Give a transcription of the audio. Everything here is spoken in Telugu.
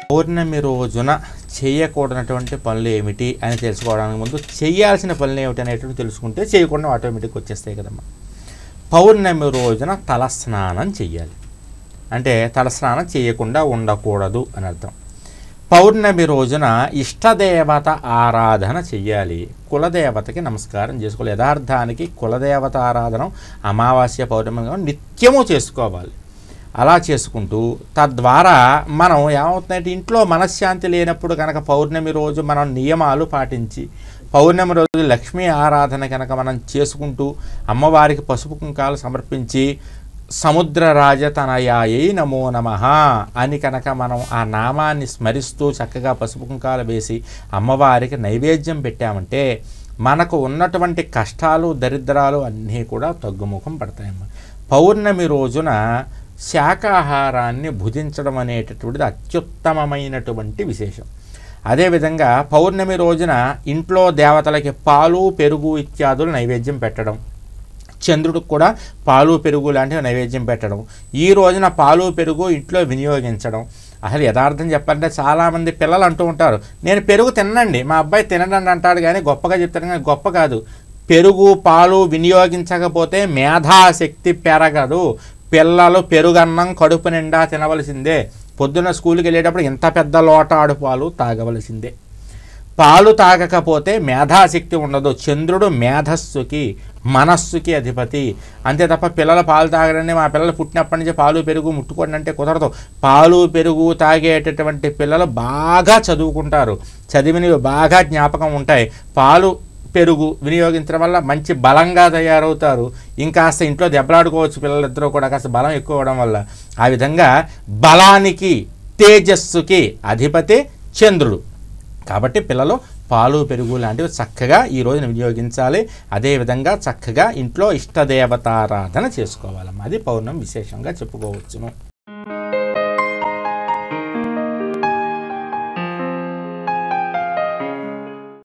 పౌర్ణమి రోజున చేయకూడనటువంటి పనులు ఏమిటి అని తెలుసుకోవడానికి ముందు చేయాల్సిన పనులు ఏమిటి అనేటువంటి తెలుసుకుంటే చేయకుండా ఆటోమేటిక్గా వచ్చేస్తాయి కదమ్మా పౌర్ణమి రోజున తలస్నానం చెయ్యాలి అంటే తలస్నానం చేయకుండా ఉండకూడదు అని అర్థం పౌర్ణమి రోజున ఇష్టదేవత ఆరాధన చెయ్యాలి కులదేవతకి నమస్కారం చేసుకోవాలి యథార్థానికి కులదేవత ఆరాధన అమావాస్య పౌర్ణమి నిత్యము చేసుకోవాలి అలా చేసుకుంటూ తద్వారా మనం ఏమవుతుందంటే ఇంట్లో మనశ్శాంతి లేనప్పుడు కనుక పౌర్ణమి రోజు మనం నియమాలు పాటించి పౌర్ణమి రోజు లక్ష్మీ ఆరాధన కనుక మనం చేసుకుంటూ అమ్మవారికి పసుపు కుంకాలు సమర్పించి సముద్ర రాజతనయాయై నమో నమ అని కనుక మనం ఆ నామాన్ని స్మరిస్తూ చక్కగా పసుపు కుంకాలు వేసి అమ్మవారికి నైవేద్యం పెట్టామంటే మనకు ఉన్నటువంటి కష్టాలు దరిద్రాలు అన్నీ కూడా తగ్గుముఖం పడతాయమ్మ పౌర్ణమి రోజున శాకాహారాన్ని భుజించడం అనేటటువంటిది అత్యుత్తమమైనటువంటి విశేషం అదేవిధంగా పౌర్ణమి రోజున ఇంట్లో దేవతలకి పాలు పెరుగు ఇత్యాదులు నైవేద్యం పెట్టడం చంద్రుడికి కూడా పాలు పెరుగు లాంటివి నైవేద్యం పెట్టడం ఈ రోజున పాలు పెరుగు ఇంట్లో వినియోగించడం అసలు యథార్థం చెప్పాలంటే చాలామంది పిల్లలు అంటూ ఉంటారు నేను పెరుగు తినండి మా అబ్బాయి తినడండి అంటాడు కానీ గొప్పగా చెప్తాడు కానీ గొప్ప కాదు పెరుగు పాలు వినియోగించకపోతే మేధాశక్తి పెరగదు పిల్లలు పెరుగన్నం కడుపు నిండా తినవలసిందే పొద్దున్న స్కూల్కి వెళ్ళేటప్పుడు ఇంత పెద్ద లోట ఆడు పాలు తాగవలసిందే పాలు తాగకపోతే మేధాశక్తి ఉండదు చంద్రుడు మేధస్సుకి మనస్సుకి అధిపతి అంతే తప్ప పిల్లలు పాలు తాగరని మా పిల్లలు పుట్టినప్పటి నుంచి పాలు పెరుగు ముట్టుకోండి అంటే కుదరదు పాలు పెరుగు తాగేటటువంటి పిల్లలు బాగా చదువుకుంటారు చదివినవి బాగా జ్ఞాపకం ఉంటాయి పాలు పెరుగు వినియోగించడం వల్ల మంచి బలంగా తయారవుతారు ఇంకాస్త ఇంట్లో దెబ్బలాడుకోవచ్చు పిల్లలిద్దరూ కూడా కాస్త బలం ఎక్కువ అవడం వల్ల ఆ విధంగా బలానికి తేజస్సుకి అధిపతి చంద్రుడు కాబట్టి పిల్లలు పాలు పెరుగు లాంటివి చక్కగా ఈ రోజున వినియోగించాలి అదేవిధంగా చక్కగా ఇంట్లో ఇష్టదేవతారాధన చేసుకోవాలమ్మా అది పౌర్ణమి విశేషంగా చెప్పుకోవచ్చును